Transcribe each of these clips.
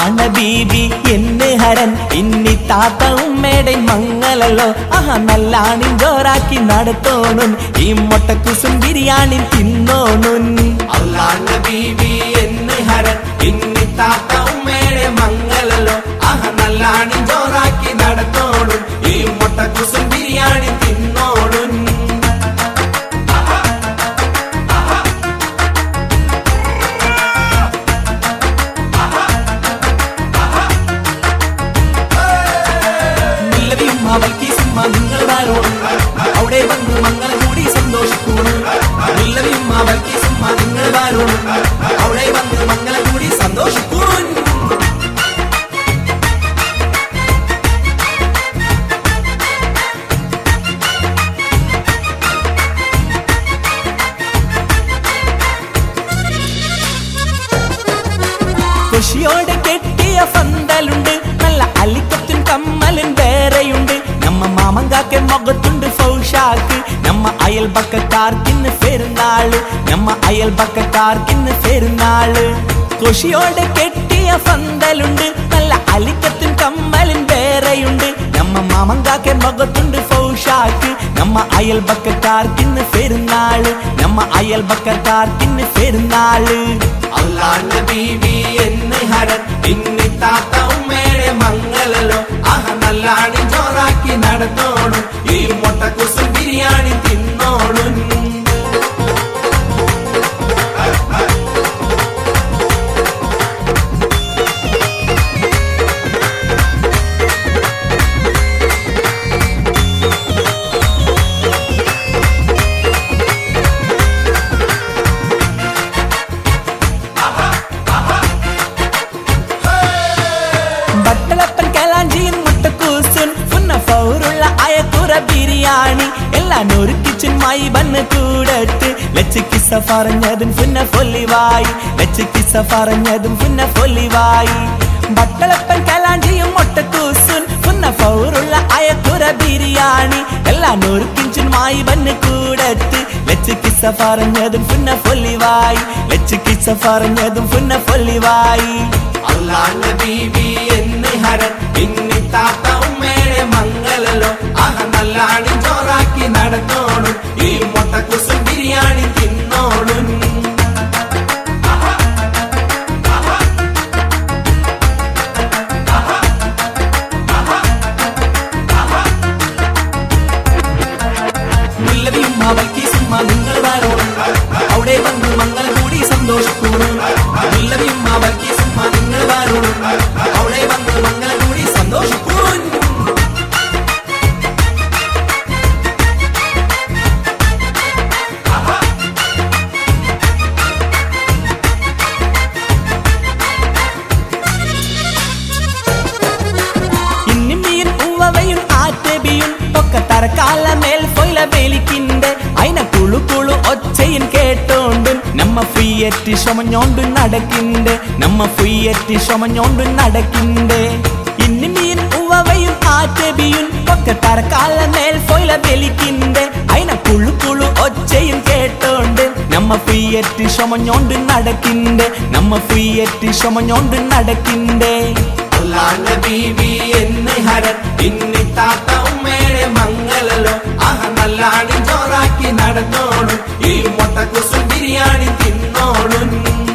അള്ളാണ ബീബി എന്ന് ഹരൻ ഇന്നി താത്ത ഉമ്മയുടെ മങ്ങലല്ലോ ആഹ നല്ലാണിൻ ജോറാക്കി നടത്തോണുൻ ഈ മുട്ടക്കുസും ബിരിയാണി തിന്നോണുൻ അള്ളാന്റെ ബീബി എന്ന് ഹരൻ ഇന്നി താത്ത ഉമ്മയുടെ മംഗലല്ലോ ആഹ നല്ലാണി ജോറാക്കി നടത്തോടും ഈ മുട്ടക്കുസും ബിരിയാണി തിന്നോടും നിലവിയും അവൾക്ക് സിനിമ നിങ്ങൾ വാരോണം അവിടെ വന്ന് മംഗളം കൂടി സന്തോഷിക്കൂണു നിലവിയും അവൾക്ക് സിനിമ നിങ്ങൾ വാരോണം അവിടെ വന്ന് മംഗളം കൂടി സന്തോഷിക്കൂണു ഖുഷിയോടെ കെട്ടിയ പന്തലുണ്ട് നല്ല അലിക്കത്തും കമ്മലും വേറെയുണ്ട് നമ്മ മാമങ്കാക്കെ മുഖത്തുണ്ട് ഫൗഷാക്ക് നമ്മ അയൽപക്കക്കാർക്കിന്ന് പെരുന്നാള് നമ്മ അയൽപക്കക്കാർക്കിന്ന് പെരുന്നാള് ഖുഷിയോടെ കെട്ടിയ പന്തലുണ്ട് നല്ല അലിക്കത്തും കമ്മലും വേറെയുണ്ട് നമ്മ മാമങ്കാക്കെ മുഖത്തുണ്ട് ഫൗഷാക്ക് നമ്മ അയൽപക്കക്കാർക്കിന്ന് പെരുന്നാള് നമ്മ അയൽപക്കക്കാർക്കിന്ന് പെരുന്നാള് അള്ളാന്റെ ബീബി എന്ന് ഹരൻ ഇന്നി താത്ത ഉമ്മയുടെ മംഗലല്ലോ ആഹ നല്ലാണി ജോറാക്കി നടത്തോടും ഈ മുട്ടക്കുസും ബിരിയാണി തിന്നോടും ബട്ടളപ്പൻ കലാഞ്ചിയും മുട്ടക്കൂസുൻ പുന്ന ഫൗറുള്ള അയക്കുറ ബിരിയാണി എല്ലാം നൊരുക്കിച്ചുമായി വന്ന് കൂടത്ത് ലച്ച് കിസ പറഞ്ഞതും പുന്ന പൊല്ലിവായി ലച്ച് കിസ പറഞ്ഞതും പുന്ന പൊല്ലിവായി ബട്ടളപ്പൻ കലാഞ്ചിയും മുട്ടക്കൂസുൻ പുന്ന ഫൗറുള്ള അയക്കുറ ബിരിയാണി എല്ലാം നൊരുക്കിച്ചുമായി വന്ന് കൂടത്ത് ലച്ച് കിസ പറഞ്ഞതും പുന്ന പൊല്ലിവായി ലച്ച് കിസ പറഞ്ഞതും പുന്ന പൊല്ലിവായി അള്ളാന്റെ ബീബി എന്ന് ഹരൻ ഇന്നി താത്ത ഉമ്മയുടെ മംഗലല്ലോ ആഹ നല്ലാണി ജോറാക്കി നടത്തോടും ഈ മുട്ടക്കുസും ബിരിയാണി തിന്നോടും മുല്ലവിയും അവൾക്ക് സിനിമ നിങ്ങൾ വാരോണം അവിടെ വന്ന് മംഗളം കൂടി സന്തോഷിക്കൂണു മുല്ലവിയും അവൾക്ക് സിനിമ നിങ്ങൾ വാരോണം അവിടെ വന്ന് മംഗളം കൂടി സന്തോഷിക്കൂണു ഇന്നിമീൻ ഉവവയും ആറ്റബിയും ഒക്കെ തറക്കാല മേൽ പൊയില വേലിക്കിണ്ട് അയിന കുളു കുളു ഒച്ചയും കേട്ടോണ്ട് നമ്മ ഫ്രീയറ്റി ചുമഞ്ഞോണ്ട് നടക്കിണ്ട് നമ്മ ഫ്രീയറ്റി ചുമഞ്ഞോണ്ട് നടക്കിണ്ട് ഇന്നിമീൻ ഉവവയും ആറ്റബിയും ഒക്കെ തറക്കാല മേൽ പൊയില വേലിക്കിണ്ട് അയിന കുളു കുളു ഒച്ചയും കേട്ടോണ്ട് നമ്മ ഫ്രീയറ്റി ചുമഞ്ഞോണ്ട് നടക്കിണ്ട് നമ്മ ഫ്രീയറ്റി ചുമഞ്ഞോണ്ട് നടക്കിണ്ട് അള്ളാന്റെ ബീബി എന്ന് ഹരൻ ഇന്നി താത്ത ഉമ്മയുടെ മംഗലല്ലോ ആഹ നല്ലാണി ജോറാക്കി നടത്തോടും ഈ മുട്ടക്കുസും ബിരിയാണി തിന്നോടും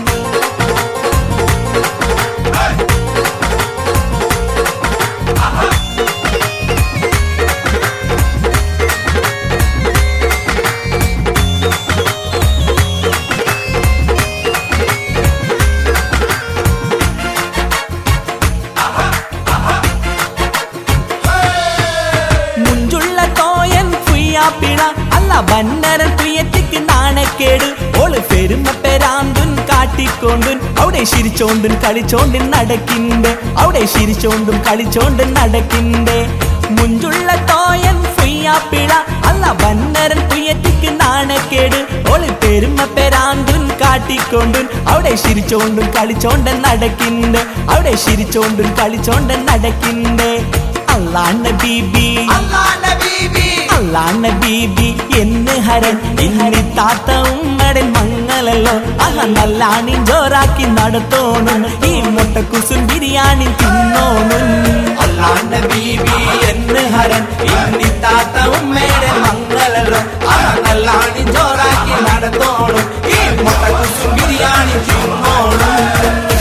മുഞ്ചുള്ള തോയൻ പുയ്യാപ്പിള അല്ല വന്നരൻ തുയറ്റിക്ക് നാണക്കേട് ഓള് പെരുമ പെരാന്തുൻ കാട്ടിക്കൊണ്ടുൻ അവിടെ ശിരിച്ചോണ്ടും കളിച്ചോണ്ടും നടക്കിണ്ട് അവിടെ ശിരിച്ചോണ്ടും കളിച്ചോണ്ടും നടക്കിണ്ട് മുഞ്ചുള്ള തോയൻ പുയ്യാപ്പിള അല്ല വന്നരൻ തുയറ്റിക്ക് നാണക്കേട് ഓള് പെരുമ പെരാന്തുൻ കാട്ടിക്കൊണ്ടുൻ അവിടെ ശിരിച്ചോണ്ടും കളിച്ചോണ്ടും നടക്കിണ്ട് അവിടെ ശിരിച്ചോണ്ടും കളിച്ചോണ്ടും നടക്കിണ്ട് അള്ളാണ് ബീബി അല്ലാന്റെ ബീബി അള്ളാണ് ബീബി എന്ന് ഹരൻ ഇന്നി താത്ത ഉമ്മടൻ മങ്ങളല്ലോ അഹ നല്ലാണി ജോറാക്കി നടത്തോണം ഈ മുട്ടക്കുസും ബിരിയാണി തിന്നോണം അല്ലാന്റെ ബീബി എന്ന് ഹരൻ ഇന്നിത്താത്ത ഉമ്മയുടെ മംഗളല്ലോ ആ നല്ലാണി ജോറാക്കി നടത്തോളും ഈ മുട്ടക്കുസും ബിരിയാണി തിന്നോളും